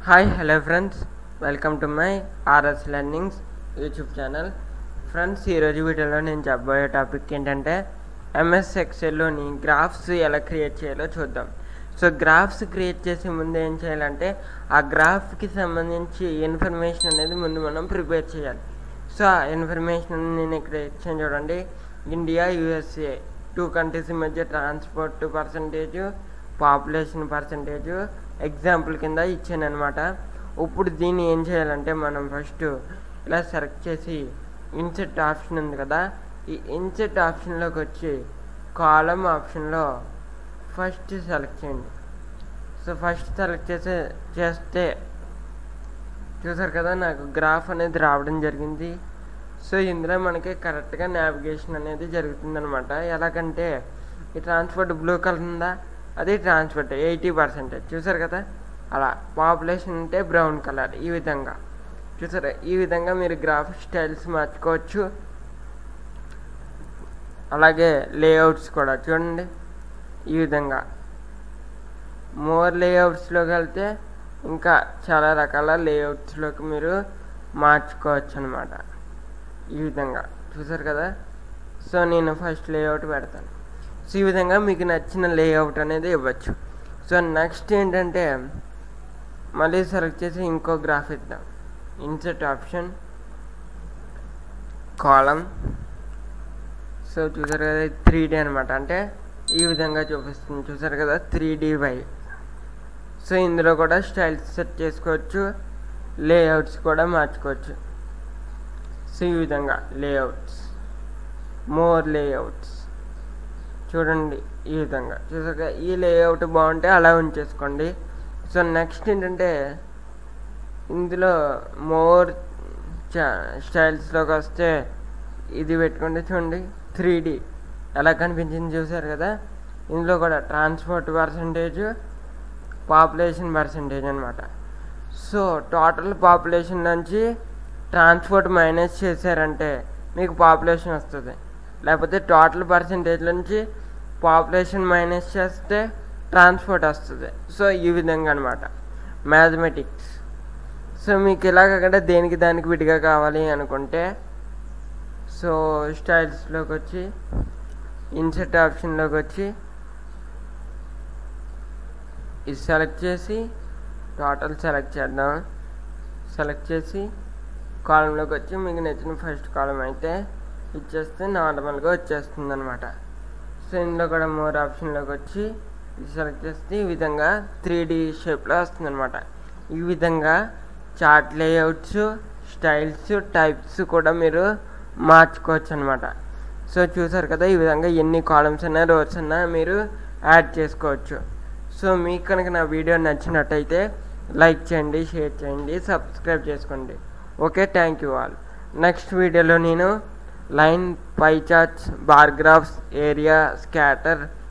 hi hello friends welcome to my R S learnings YouTube channel friends ఈరోజు వీడియోలో నేను చెప్పబోయే టాపిక్ ఏంటంటే ఎంఎస్ ఎక్సెల్లోని గ్రాఫ్స్ ఎలా క్రియేట్ చేయాలో చూద్దాం సో గ్రాఫ్స్ క్రియేట్ చేసే ముందు ఏం చేయాలంటే ఆ గ్రాఫ్కి సంబంధించి ఇన్ఫర్మేషన్ అనేది ముందు మనం ప్రిపేర్ చేయాలి సో ఆ ఇన్ఫర్మేషన్ నేను ఇక్కడ ఇచ్చాను చూడండి ఇండియా యుఎస్ఏ టూ కంట్రీస్ మధ్య transport percentage population percentage example కింద ఇచ్చాను అనమాట ఇప్పుడు దీన్ని ఏం చేయాలంటే మనం ఫస్ట్ ఇలా సెలెక్ట్ చేసి ఇన్సెట్ ఆప్షన్ ఉంది కదా ఈ ఇన్సెట్ ఆప్షన్లోకి వచ్చి కాలం ఆప్షన్లో ఫస్ట్ సెలెక్ట్ చేయండి సో ఫస్ట్ సెలెక్ట్ చేసే చేస్తే చూసారు కదా నాకు గ్రాఫ్ అనేది రావడం జరిగింది సో ఇందులో మనకి కరెక్ట్గా నావిగేషన్ అనేది జరుగుతుంది అనమాట ఎలాగంటే ఈ ట్రాన్స్పోర్ట్ బ్లూ కలర్ ఉందా అది ట్రాన్స్పోర్ట్ ఎయిటీ పర్సెంటేజ్ చూసారు కదా అలా పాపులేషన్ అంటే బ్రౌన్ కలర్ ఈ విధంగా చూసారా ఈ విధంగా మీరు గ్రాఫ్ స్టైల్స్ మార్చుకోవచ్చు అలాగే లేఅవుట్స్ కూడా చూడండి ఈ విధంగా మోర్ లేఅవుట్స్లోకి వెళ్తే ఇంకా చాలా రకాల లేఅవుట్స్లోకి మీరు మార్చుకోవచ్చు అనమాట ఈ విధంగా చూసారు కదా సో నేను ఫస్ట్ లేఅవుట్ పెడతాను సో ఈ విధంగా మీకు నచ్చిన లేఅవుట్ అనేది ఇవ్వచ్చు సో నెక్స్ట్ ఏంటంటే మళ్ళీ సెలెక్ట్ చేసి ఇంకో గ్రాఫ్ ఇద్దాం ఇన్సెట్ ఆప్షన్ కాలం సో చూసారు కదా త్రీ డీ అనమాట అంటే ఈ విధంగా చూపిస్తుంది చూసారు కదా త్రీ డీ వై సో ఇందులో కూడా స్టైల్స్ సెట్ చేసుకోవచ్చు లేఅవుట్స్ కూడా మార్చుకోవచ్చు సో ఈ విధంగా లేఅవుట్స్ మోర్ లేఅవుట్స్ చూడండి ఈ విధంగా చూసాక ఈ లేఅవుట్ బాగుంటే అలా ఉంచేసుకోండి సో నెక్స్ట్ ఏంటంటే ఇందులో మోర్ స్టైల్స్లోకి వస్తే ఇది పెట్టుకుంటే చూడండి త్రీ డి ఎలా కనిపించింది చూసారు కదా ఇందులో కూడా ట్రాన్స్పోర్ట్ పర్సంటేజ్ పాపులేషన్ పర్సంటేజ్ అనమాట సో టోటల్ పాపులేషన్ నుంచి ట్రాన్స్పోర్ట్ మైనస్ చేశారంటే మీకు పాపులేషన్ వస్తుంది లేకపోతే టోటల్ పర్సంటేజ్ నుంచి పాపులేషన్ మైనస్ చేస్తే ట్రాన్స్పోర్ట్ వస్తుంది సో ఈ విధంగా అనమాట మ్యాథమెటిక్స్ సో మీకు ఇలా కాకుండా దేనికి దానికి విడిగా కావాలి అనుకుంటే సో స్టైల్స్లోకి వచ్చి ఇన్సెట్ ఆప్షన్లోకి వచ్చి ఇది సెలెక్ట్ చేసి టోటల్ సెలెక్ట్ చేద్దాం సెలెక్ట్ చేసి కాలంలోకి వచ్చి మీకు నచ్చిన ఫస్ట్ కాలం అయితే ఇచ్చేస్తే నార్మల్గా వచ్చేస్తుంది అనమాట సో ఇందులో కూడా మోర్ ఆప్షన్లోకి వచ్చి ఇది సెలెక్ట్ చేస్తే ఈ విధంగా త్రీ డీ షేప్లో వస్తుంది అనమాట ఈ విధంగా చార్ట్ లేఅవుట్స్ స్టైల్స్ టైప్స్ కూడా మీరు మార్చుకోవచ్చు అనమాట సో చూసారు కదా ఈ విధంగా ఎన్ని కాలమ్స్ అయినా రోడ్స్ అయినా మీరు యాడ్ చేసుకోవచ్చు సో మీకు కనుక నా వీడియో నచ్చినట్టయితే లైక్ చేయండి షేర్ చేయండి సబ్స్క్రైబ్ చేసుకోండి okay thank you all next వీడియోలో నేను line pie charts bar graphs area scatter